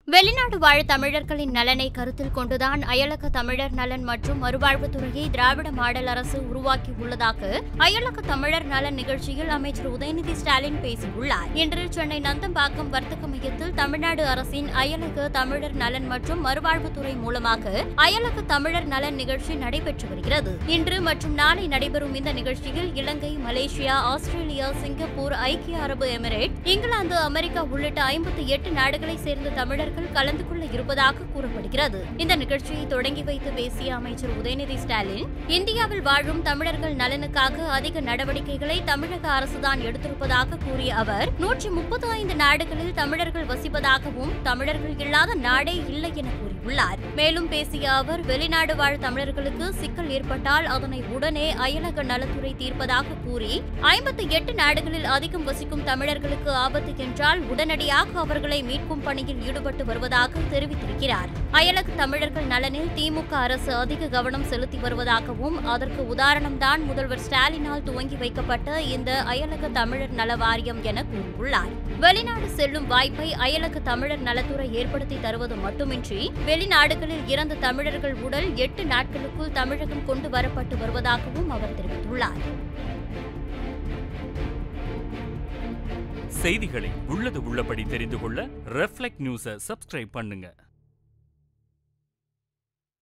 வெளிநாடு வாழ் தமிழர்களின் நலனை கருத்தில் கொண்டுதான் அயலக தமிழர் நலன் மற்றும் மறுவாழ்வுத்துறையை திராவிட மாடல் அரசு உருவாக்கி உள்ளதாக அயலக தமிழர் நலன் நிகழ்ச்சியில் அமைச்சர் உதயநிதி ஸ்டாலின் பேசியுள்ளார் இன்று சென்னை நந்தம்பாக்கம் வர்த்தக மையத்தில் தமிழ்நாடு அரசின் அயலக தமிழர் நலன் மற்றும் மறுவாழ்வுத்துறை மூலமாக அயலக தமிழர் நலன் நிகழ்ச்சி நடைபெற்று வருகிறது இன்று மற்றும் நாளை நடைபெறும் இந்த நிகழ்ச்சியில் இலங்கை மலேசியா ஆஸ்திரேலியா சிங்கப்பூர் ஐக்கிய அரபு எமிரேட் இங்கிலாந்து அமெரிக்கா உள்ளிட்ட ஐம்பத்தி எட்டு நாடுகளைச் சேர்ந்த தமிழர்கள் கலந்து கொள்ள இருப்பதாக கூறப்படுகிறது இந்த நிகழ்ச்சியை தொடங்கி வைத்து பேசிய அமைச்சர் உதயநிதி ஸ்டாலின் இந்தியாவில் வாழும் தமிழர்கள் நலனுக்காக அதிக நடவடிக்கைகளை தமிழக அரசுதான் எடுத்திருப்பதாக கூறிய அவர் நூற்றி முப்பத்தி ஐந்து நாடுகளில் தமிழர்கள் வசிப்பதாகவும் தமிழர்கள் இல்லாத நாடே இல்லை என கூறியுள்ளார் மேலும் பேசிய அவர் வெளிநாடு வாழ் தமிழர்களுக்கு சிக்கல் ஏற்பட்டால் அதனை உடனே அயலக நலத்துறை தீர்ப்பதாக கூறி ஐம்பத்தி எட்டு நாடுகளில் அதிகம் வசிக்கும் தமிழர்களுக்கு ஆபத்து என்றால் உடனடியாக அவர்களை மீட்கும் பணியில் ஈடுபட்டு வருவதாக தெரிவித்திருக்கிறார் அயலக தமிழர்கள் நலனில் திமுக அரசு அதிக கவனம் செலுத்தி வருவதாகவும் அதற்கு உதாரணம்தான் முதல்வர் ஸ்டாலினால் துவங்கி வைக்கப்பட்ட இந்த அயலக தமிழர் நல வாரியம் என கூறியுள்ளார் வெளிநாடு செல்லும் வாய்ப்பை அயலக தமிழர் நலத்துறை ஏற்படுத்தி தருவது மட்டுமின்றி வெளிநாடுகளில் இறந்த தமிழர்கள் உடல் எட்டு நாட்களுக்குள் தமிழகம் கொண்டு வரப்பட்டு வருவதாகவும் அவர் தெரிவித்துள்ளார் செய்திகளை உள்ளது உள்ளபடி தெரிந்து கொள்ள ரெஃப்ளெக்ட் நியூஸை சப்ஸ்கிரைப் பண்ணுங்க